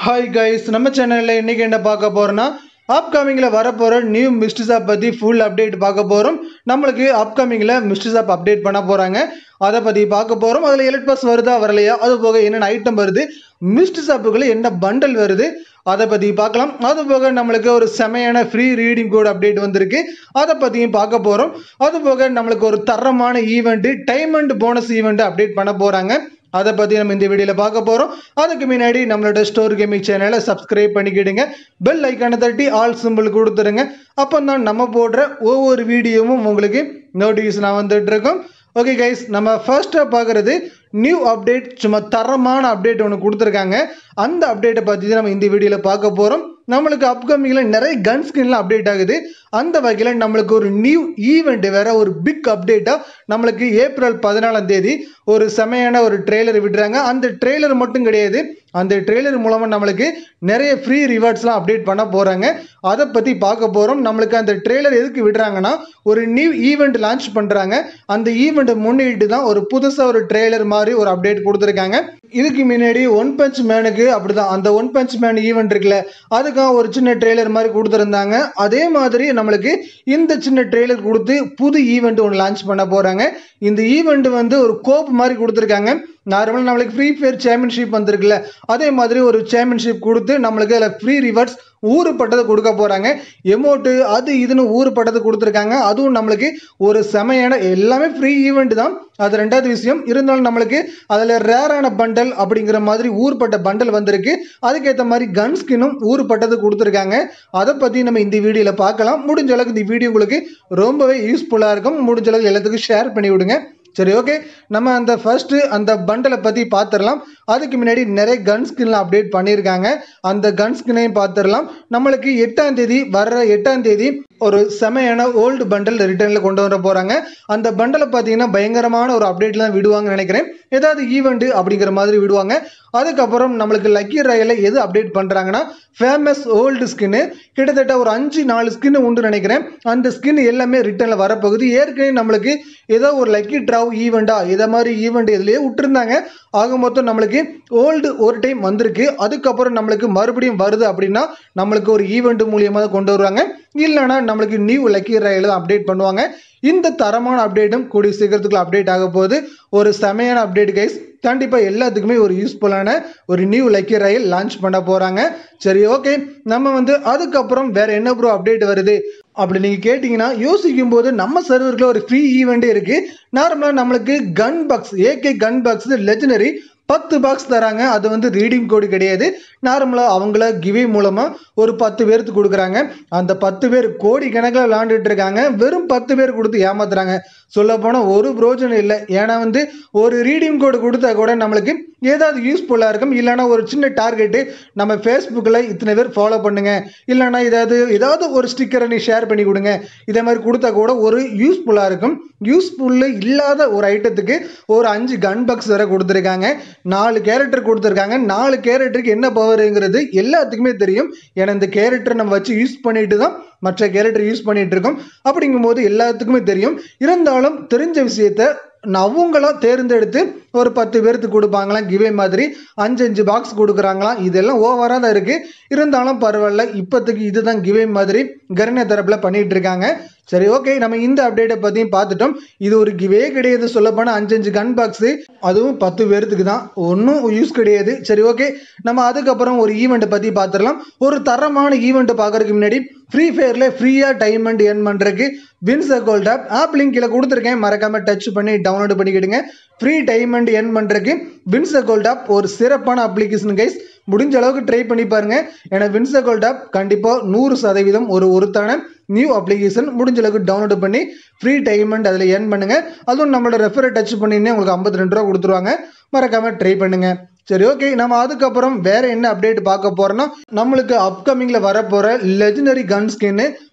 hi guys நம்ம சேனலில் இன்றைக்கி என்ன பார்க்க போகிறோன்னா அப்கமிங்கில் வரப்போகிற நியூ மிஸ்டிஸாப் பற்றி ஃபுல் அப்டேட் பார்க்க போகிறோம் நம்மளுக்கு அப்கமிங்கில் மிஸ்டிஸாப் அப்டேட் பண்ண போகிறாங்க அதை பற்றி பார்க்க போகிறோம் அதில் எலக்ட் பாஸ் வருதா வரலையா அது போக என்னென்ன ஐட்டம் வருது மிஸ்டிஸாப்புக்குள்ள என்ன பண்டல் வருது அதை பற்றி பார்க்கலாம் அது போக நம்மளுக்கு ஒரு செமையான ஃப்ரீ ரீடிங் கோட் அப்டேட் வந்திருக்கு அதை பற்றியும் பார்க்க போகிறோம் அது போக நம்மளுக்கு ஒரு தரமான event time and bonus event update பண்ண போகிறாங்க அதை பற்றி நம்ம இந்த வீடியோவில் பார்க்க போகிறோம் அதுக்கு முன்னாடி நம்மளோட ஸ்டோர் கேமிங் சேனலை சப்ஸ்கிரைப் பண்ணிக்கிடுங்க பெல் ஐக்கானை தட்டி ஆல் சிம்பிள் கொடுத்துருங்க அப்போ தான் நம்ம போடுற ஒவ்வொரு வீடியோவும் உங்களுக்கு நோட்டிஃபிகேஷன் வந்துட்டு இருக்கும் ஓகே கைஸ் நம்ம ஃபர்ஸ்ட்டாக பார்க்குறது நியூ அப்டேட் சும்மா தரமான அப்டேட் ஒன்று கொடுத்துருக்காங்க அந்த அப்டேட்டை பற்றி தான் நம்ம இந்த வீடியோவில் பார்க்க போகிறோம் நம்மளுக்கு அப்கமிங்கில் நிறைய கன் ஸ்கின்லாம் அப்டேட் ஆகுது அந்த வகையில் நம்மளுக்கு ஒரு நியூ ஈவெண்ட் வேற ஒரு பிக் அப்டேட்டாக நம்மளுக்கு ஏப்ரல் பதினாலாம் தேதி ஒரு செமையான ஒரு ட்ரெய்லர் விடுறாங்க அந்த ட்ரெய்லர் மட்டும் கிடையாது அந்த ட்ரெய்லர் மூலமாக நம்மளுக்கு நிறைய ஃப்ரீ ரிவார்ட்ஸ்லாம் அப்டேட் பண்ண போகிறாங்க அதை பற்றி பார்க்க போகிறோம் நம்மளுக்கு அந்த ட்ரெய்லர் எதுக்கு விடுறாங்கன்னா ஒரு நியூ ஈவெண்ட் லான்ச் பண்ணுறாங்க அந்த ஈவெண்ட்டை முன்னிட்டு தான் ஒரு புதுசாக ஒரு ட்ரெய்லர் மாதிரி ஒரு அப்டேட் கொடுத்துருக்காங்க இதுக்கு முன்னாடி ஒன் பஞ்ச் மேனுக்கு அப்படிதான் அந்த ஒன் பஞ்ச் மேன் ஈவெண்ட் இருக்குல்ல அதுக்காக ஒரு சின்ன ட்ரெய்லர் மாதிரி கொடுத்துருந்தாங்க அதே மாதிரி நம்மளுக்கு இந்த சின்ன ட்ரெய்லர் கொடுத்து புது ஈவெண்ட் ஒன்று லான்ச் பண்ண போகிறாங்க இந்த ஈவெண்ட் வந்து ஒரு கோப் மாதிரி கொடுத்துருக்காங்க நார்மலாக நம்மளுக்கு ஃப்ரீ ஃபயர் சாம்பியன்ஷிப் வந்திருக்குல்ல அதே மாதிரி ஒரு சாம்பியன்ஷிப் கொடுத்து நம்மளுக்கு அதில் ஃப்ரீ ரிவார்ட்ஸ் ஊறுப்பட்டதை கொடுக்க போகிறாங்க எமௌண்ட்டு அது இதுன்னு ஊறுப்பட்டது கொடுத்துருக்காங்க அதுவும் நம்மளுக்கு ஒரு செமையான எல்லாமே ஃப்ரீ ஈவெண்ட் தான் அது ரெண்டாவது விஷயம் இருந்தாலும் நம்மளுக்கு அதில் ரேரான பண்டல் அப்படிங்கிற மாதிரி ஊர்பட்ட பண்டல் வந்திருக்கு அதுக்கேற்ற மாதிரி கன் ஸ்கின்னும் ஊறுப்பட்டது கொடுத்துருக்காங்க அதை பற்றி நம்ம இந்த வீடியோவில் பார்க்கலாம் முடிஞ்ச அளவுக்கு இந்த வீடியோ உங்களுக்கு ரொம்பவே யூஸ்ஃபுல்லாக இருக்கும் முடிஞ்ச அளவுக்கு எல்லாத்துக்கும் ஷேர் பண்ணி விடுங்க சரி ஓகே நம்ம அந்த ஃபர்ஸ்ட்டு அந்த பண்டலை பற்றி பார்த்துடலாம் அதுக்கு முன்னாடி நிறைய கன் ஸ்கின்லாம் அப்டேட் பண்ணியிருக்காங்க அந்த கன் ஸ்கின்னையும் பார்த்துடலாம் நம்மளுக்கு எட்டாம் தேதி வர்ற எட்டாம் தேதி ஒரு செமையான ஓல்டு பண்டல் ரிட்டர்னில் கொண்டு வர போகிறாங்க அந்த பண்டலை பார்த்தீங்கன்னா பயங்கரமான ஒரு அப்டேட்லாம் விடுவாங்கன்னு நினைக்கிறேன் ஏதாவது ஈவெண்ட்டு அப்படிங்கிற மாதிரி விடுவாங்க அதுக்கப்புறம் நம்மளுக்கு லக்கி ராயில் எது அப்டேட் பண்ணுறாங்கன்னா ஃபேமஸ் ஓல்டு ஸ்கின்னு கிட்டத்தட்ட ஒரு அஞ்சு நாலு ஸ்கின்னு உண்டு நினைக்கிறேன் அந்த ஸ்கின் எல்லாமே ரிட்டர்னில் வரப்போகுது ஏற்கனவே நம்மளுக்கு ஏதோ ஒரு லக்கி ட்ராவ் ஈவெண்ட்டா இதை மாதிரி ஈவெண்ட் இதுலேயே விட்டுருந்தாங்க ஆக மொத்தம் நம்மளுக்கு ஓல்டு ஒரு டைம் வந்திருக்கு அதுக்கப்புறம் நம்மளுக்கு மறுபடியும் வருது அப்படின்னா நம்மளுக்கு ஒரு ஈவெண்ட் மூலியமாக கொண்டு வருவாங்க இல்லைனா நம்மளுக்கு நியூ லக்கி ராயில் தான் அப்டேட் பண்ணுவாங்க இந்த தரமான அப்டேட்டும் கூடிய சீக்கிரத்துக்குள்ள அப்டேட் ஆக போகுது ஒரு செமையான அப்டேட் கைஸ் கண்டிப்பாக எல்லாத்துக்குமே ஒரு யூஸ்ஃபுல்லான ஒரு நியூ லக்கி ரயில் லான்ச் பண்ண போகிறாங்க சரி ஓகே நம்ம வந்து அதுக்கப்புறம் வேற என்ன ப்ரோ அப்டேட் வருது அப்படி நீங்கள் கேட்டிங்கன்னா யோசிக்கும் போது நம்ம சர்வரில் ஒரு ஃப்ரீ ஈவெண்ட்டே இருக்குது நார்மலாக நம்மளுக்கு gun box AK gun box legendary பத்து பாக்ஸ் தராங்க அது வந்து ரீடிங் கோடு கிடையாது நார்மலாக அவங்கள கிவே மூலமாக ஒரு பத்து பேருக்கு கொடுக்குறாங்க அந்த பத்து பேர் கோடி கணக்கில் விளாண்டுட்டு இருக்காங்க வெறும் பத்து பேர் கொடுத்து ஏமாத்துறாங்க சொல்ல போனால் ஒரு பிரோஜனம் இல்லை ஏன்னா வந்து ஒரு ரீடிங் கோடு கொடுத்தா கூட நம்மளுக்கு ஏதாவது யூஸ்ஃபுல்லாக இருக்கும் இல்லைனா ஒரு சின்ன டார்கெட்டு நம்ம ஃபேஸ்புக்கில் இத்தனை பேர் ஃபாலோ பண்ணுங்க இல்லைனா ஏதாவது ஏதாவது ஒரு ஸ்டிக்கரை நீ ஷேர் பண்ணி கொடுங்க இதே மாதிரி கொடுத்தா கூட ஒரு யூஸ்ஃபுல்லாக இருக்கும் யூஸ்ஃபுல்லு இல்லாத ஒரு ஐட்டத்துக்கு ஒரு அஞ்சு கன் பாக்ஸ் வேற கொடுத்துருக்காங்க நாலு கேரக்டர் கொடுத்துருக்காங்க நாலு கேரக்டருக்கு என்ன பவருங்கிறது எல்லாத்துக்குமே தெரியும் ஏன்னா இந்த கேரக்டர் நம்ம வச்சு யூஸ் பண்ணிட்டு தான் மற்ற கேரக்டர் யூஸ் பண்ணிட்டு இருக்கோம் அப்படிங்கும்போது எல்லாத்துக்குமே தெரியும் இருந்தாலும் தெரிஞ்ச விஷயத்த அவங்களா தேர்ந்தெடுத்து ஒரு பத்து பேருக்கு கொடுப்பாங்களாம் கிவே மாதிரி அஞ்சு அஞ்சு பாக்ஸ் கொடுக்குறாங்களாம் இதெல்லாம் ஓவராக தான் இருக்குது இருந்தாலும் பரவாயில்ல இப்போதைக்கு இதுதான் கிவே மாதிரி கருணை தரப்பில் பண்ணிகிட்டு இருக்காங்க சரி ஓகே நம்ம இந்த அப்டேட்டை பற்றியும் பார்த்துட்டோம் இது ஒரு கிவே கிடையாது சொல்லப்போனால் அஞ்சு அஞ்சு கன் பாக்ஸு அதுவும் பத்து பேர்த்துக்கு தான் ஒன்றும் யூஸ் கிடையாது சரி ஓகே நம்ம அதுக்கப்புறம் ஒரு ஈவெண்ட்டை பற்றி பார்த்துடலாம் ஒரு தரமான ஈவெண்ட்டை பார்க்கறதுக்கு முன்னாடி ஃப்ரீ ஃபயரில் ஃப்ரீயாக டைம் அண்ட் எர்ன் பண்ணுறதுக்கு wins gold app app link கீழே கொடுத்துருக்கேன் மறக்காமல் டச் பண்ணி டவுன்லோட் பண்ணிக்கிடுங்க ஃப்ரீ டைம் அண்ட் எர்ன் பண்ணுறதுக்கு வின்ஸ் கோல்ட் ஆப் ஒரு சிறப்பான அப்ளிகேஷன் கைஸ் முடிஞ்ச அளவுக்கு ட்ரை பண்ணி பாருங்க ஏன்னா வின்ஸ் கோல்ட் ஆப் கண்டிப்பாக நூறு சதவீதம் ஒரு ஒருத்தான நியூ அப்ளிகேஷன் முடிஞ்ச அளவுக்கு டவுன்லோட் பண்ணி ஃப்ரீ டைமண்ட் அதில் ஏர்ன் பண்ணுங்கள் அதுவும் நம்மளோட ரெஃபரை டச் பண்ணினே உங்களுக்கு ஐம்பத்தி ரெண்டு ரூபா கொடுத்துருவாங்க மறக்காமல் ட்ரை பண்ணுங்கள் சரி ஓகே நம்ம அதுக்கப்புறம் வேற என்ன அப்டேட் பார்க்க போறோம்னா நம்மளுக்கு அப்கமிங்ல வரப்போற லெஜனரி கன் ஸ்கின்னு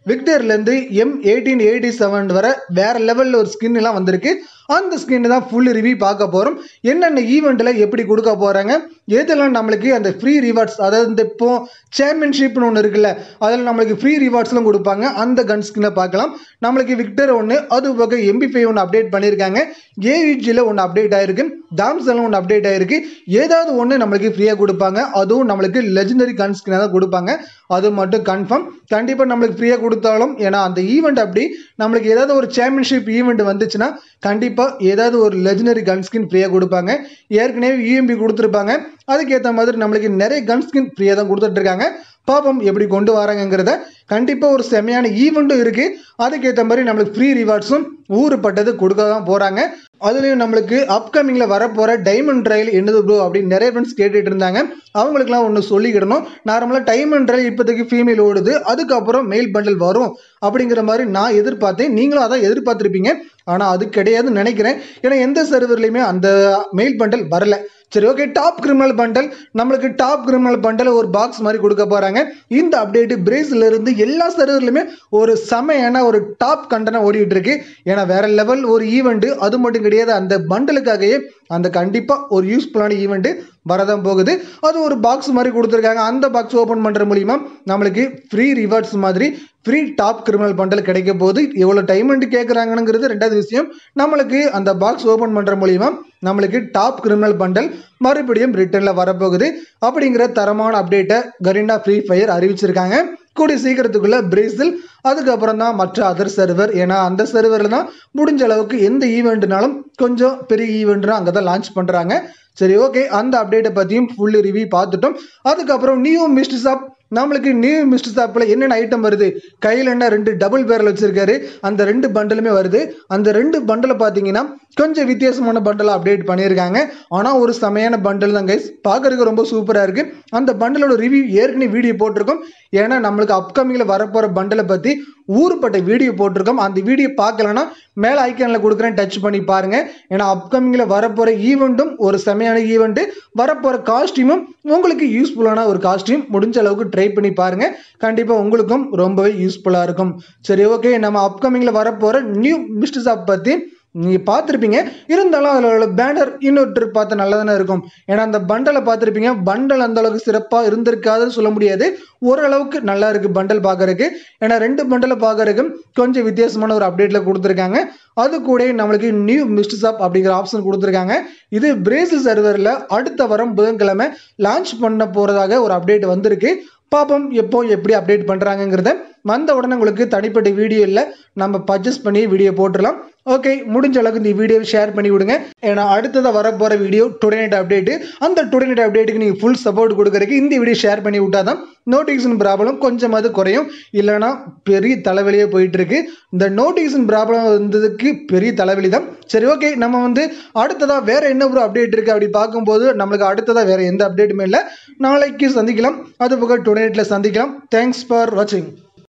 விக்டர்லேருந்து எம் எயிட்டீன் எயிட்டி செவன் வரை வேற லெவலில் ஒரு ஸ்கின் எல்லாம் வந்திருக்கு அந்த ஸ்கின் தான் ஃபுல் ரிவ்யூ பார்க்க போகிறோம் என்னென்ன ஈவெண்ட்டில் எப்படி கொடுக்க போகிறாங்க எதெல்லாம் நம்மளுக்கு அந்த ஃப்ரீ ரிவார்ட்ஸ் அதாவது இந்த இப்போ சாம்பியன்ஷிப்னு ஒன்று இருக்குல்ல அதில் நம்மளுக்கு ஃப்ரீ ரிவார்ட்ஸ்லாம் கொடுப்பாங்க அந்த கன் ஸ்கின்னை பார்க்கலாம் நம்மளுக்கு விக்டர் ஒன்று அது போக எம்பி ஃபைவ் ஒன்று அப்டேட் பண்ணியிருக்காங்க ஏவிஜியில் ஒன்று அப்டேட் ஆயிருக்கு டாம்ஸ்லாம் ஒன்று அப்டேட் ஆயிருக்கு ஏதாவது ஒன்று நம்மளுக்கு ஃப்ரீயாக கொடுப்பாங்க அதுவும் நம்மளுக்கு லெஜெண்டரி கன் ஸ்கின்னாக தான் கொடுப்பாங்க அது மட்டும் கன்ஃபார்ம் கண்டிப்பாக நம்மளுக்கு ஃப்ரீயாக கொடுத்தாலும் ஏன்னா அந்த ஈவெண்ட் அப்படி நம்மளுக்கு ஏதாவது ஒரு சாம்பியன்ஷிப் ஈவெண்ட் வந்துச்சுன்னா கண்டிப்பாக ஏதாவது ஒரு லெஜெண்டரி கன் ஸ்கின் ஃப்ரீயாக கொடுப்பாங்க ஏற்கனவே யூஎம்பி கொடுத்துருப்பாங்க அதுக்கேற்ற மாதிரி நம்மளுக்கு நிறைய கன் ஸ்கின் ஃப்ரீயாக தான் கொடுத்துட்ருக்காங்க பாப்போம் எப்படி கொண்டு வராங்கங்கிறத கண்டிப்பாக ஒரு செமையான ஈவெண்ட்டும் இருக்குது அதுக்கேற்ற மாதிரி நம்மளுக்கு ஃப்ரீ ரிவார்ட்ஸும் ஊறுப்பட்டது கொடுக்க தான் போகிறாங்க அதுலேயும் நம்மளுக்கு அப்கமிங்கில் வரப்போகிற டைமண்ட் ட்ரையல் என்னது ப்ரோ அப்படின்னு நிறைய ஃப்ரெண்ட்ஸ் கேட்டுட்டு இருந்தாங்க அவங்களுக்குலாம் ஒன்று சொல்லிக்கிடணும் நார்மலாக டைமண்ட் ட்ரையல் இப்போதைக்கு ஃபீமேல் ஓடுது அதுக்கப்புறம் மெயில் பண்டல் வரும் அப்படிங்கிற மாதிரி நான் எதிர்பார்த்தேன் நீங்களும் அதான் எதிர்பார்த்துருப்பீங்க ஆனால் அது கிடையாதுன்னு நினைக்கிறேன் ஏன்னா எந்த சர்வர்லையுமே அந்த மெயில் பண்டல் வரல சரி ஓகே டாப் கிரிமினல் பண்டல் நம்மளுக்கு டாப் கிரிமினல் பண்டல் ஒரு பாக்ஸ் மாதிரி கொடுக்க போகிறாங்க இந்த அப்டேட்டு பிரேஸ்ல இருந்து எல்லா சர்வர்லையுமே ஒரு செமையான ஒரு டாப் கண்டனம் ஓடிட்டு இருக்கு ஏன்னா வேற லெவல் ஒரு ஈவெண்ட் அது மட்டும் கிடையாது அந்த பண்டலுக்காகவே அந்த கண்டிப்பாக ஒரு யூஸ்ஃபுல்லான ஈவெண்ட்டு வரதான் போகுது அது ஒரு பாக்ஸ் மாதிரி கொடுத்துருக்காங்க அந்த பாக்ஸ் ஓப்பன் பண்ணுற மூலிமா நம்மளுக்கு ஃப்ரீ ரிவார்ட்ஸ் மாதிரி ஃப்ரீ டாப் கிரிமினல் பண்டல் கிடைக்க போது எவ்வளோ டைமண்ட் கேட்குறாங்கங்கிறது ரெண்டாவது விஷயம் நம்மளுக்கு அந்த பாக்ஸ் ஓப்பன் பண்ணுற மூலிமா நம்மளுக்கு டாப் கிரிமினல் பண்டல் மறுபடியும் ரிட்டர்னில் வரப்போகுது அப்படிங்கிற தரமான அப்டேட்டை கரிண்டா ஃப்ரீ ஃபயர் அறிவிச்சிருக்காங்க கூடிய சீக்கிரத்துக்குள்ள பிரேசில் அதுக்கப்புறம் தான் மற்ற அதர் சர்வர் ஏன்னா அந்த சர்வரில் தான் முடிஞ்ச அளவுக்கு எந்த ஈவெண்ட்னாலும் கொஞ்சம் பெரிய ஈவெண்ட்னா அங்கே தான் லான்ச் பண்ணுறாங்க சரி ஓகே அந்த அப்டேட்டை பற்றியும் ஃபுல் ரிவ்யூ பார்த்துட்டோம் அதுக்கப்புறம் நியூ மிஸ்ட் ஷாப் நம்மளுக்கு நியூ மிஸ்ட் ஷாப்பில் என்னென்ன ஐட்டம் வருது கையில் என்ன ரெண்டு டபுள் பேரல் வச்சிருக்காரு அந்த ரெண்டு பண்டலுமே வருது அந்த ரெண்டு பண்டலை பார்த்தீங்கன்னா கொஞ்சம் வித்தியாசமான பண்டலாக அப்டேட் பண்ணியிருக்காங்க ஆனால் ஒரு செமையான பண்டல் தான் கைஸ் பார்க்கறதுக்கு ரொம்ப சூப்பராக இருக்குது அந்த பண்டலோட ரிவ்யூ ஏற்கனவே வீடியோ போட்டிருக்கோம் ஏன்னா நம்மளுக்கு அப்கமிங்கில் வரப்போகிற பண்டலை பற்றி ஊருப்பட்ட வீடியோ போட்டிருக்கோம் அந்த வீடியோ பார்க்கலன்னா மேலே ஐக்கானில் கொடுக்குறேன் டச் பண்ணி பாருங்கள் ஏன்னா அப்கமிங்கில் வரப்போகிற ஈவெண்ட்டும் ஒரு செமையான ஈவெண்ட்டு வரப்போகிற காஸ்டியூமும் உங்களுக்கு யூஸ்ஃபுல்லான ஒரு காஸ்டியூம் முடிஞ்ச அளவுக்கு ட்ரை பண்ணி பாருங்கள் கண்டிப்பாக உங்களுக்கும் ரொம்பவே யூஸ்ஃபுல்லாக இருக்கும் சரி ஓகே நம்ம அப்கமிங்கில் வரப்போகிற நியூ மிஸ்ட் ஷாப் பற்றி நீங்கள் பார்த்துருப்பீங்க இருந்தாலும் அதில் உள்ள பேனர் இன்னொரு பார்த்து நல்லா தானே இருக்கும் ஏன்னா அந்த பண்டலை பார்த்துருப்பீங்க பண்டல் அந்த அளவுக்கு சிறப்பாக இருந்திருக்காதுன்னு சொல்ல முடியாது ஓரளவுக்கு நல்லா இருக்குது பண்டல் பார்க்கறதுக்கு ஏன்னா ரெண்டு பண்டலை பார்க்கறதுக்கு கொஞ்சம் வித்தியாசமான ஒரு அப்டேட்டில் கொடுத்துருக்காங்க அது கூட நம்மளுக்கு நியூ மிஸ்ட் ஷாப் அப்படிங்கிற ஆப்ஷன் கொடுத்துருக்காங்க இது பிரேசில் சர்வரில் அடுத்த வாரம் புதன்கிழமை லான்ச் பண்ண போகிறதாக ஒரு அப்டேட் வந்திருக்கு பார்ப்போம் எப்போ எப்படி அப்டேட் பண்ணுறாங்கங்கிறத வந்த உடனே உங்களுக்கு தனிப்பட்ட வீடியோ இல்லை நம்ம பர்ச்சேஸ் பண்ணி வீடியோ போட்டுடலாம் ஓகே முடிஞ்ச அளவுக்கு இந்த வீடியோவை ஷேர் பண்ணி விடுங்க ஏன்னா அடுத்ததாக வரப்போகிற வீடியோ டுடே நைட் அப்டேட்டு அந்த டுடே நைட் அப்டேட்டுக்கு நீங்கள் ஃபுல் சப்போர்ட் கொடுக்குறதுக்கு இந்த வீடியோ ஷேர் பண்ணி விட்டால் தான் நோட்டிஃபிகேஷன் ப்ராப்ளம் கொஞ்சமாவது குறையும் இல்லைனா பெரிய தலைவலியே போயிட்டு இருக்கு இந்த நோட்டிஃபிகேஷன் ப்ராப்ளம் வந்ததுக்கு பெரிய தலைவலி தான் சரி ஓகே நம்ம வந்து அடுத்ததாக வேற என்ன ஒரு அப்டேட் இருக்குது அப்படி பார்க்கும்போது நம்மளுக்கு அடுத்ததாக வேற எந்த அப்டேட்டுமே இல்லை நாளைக்கு சந்திக்கலாம் அது போக டுடே நைட்டில் சந்திக்கலாம் தேங்க்ஸ் ஃபார் வாட்சிங்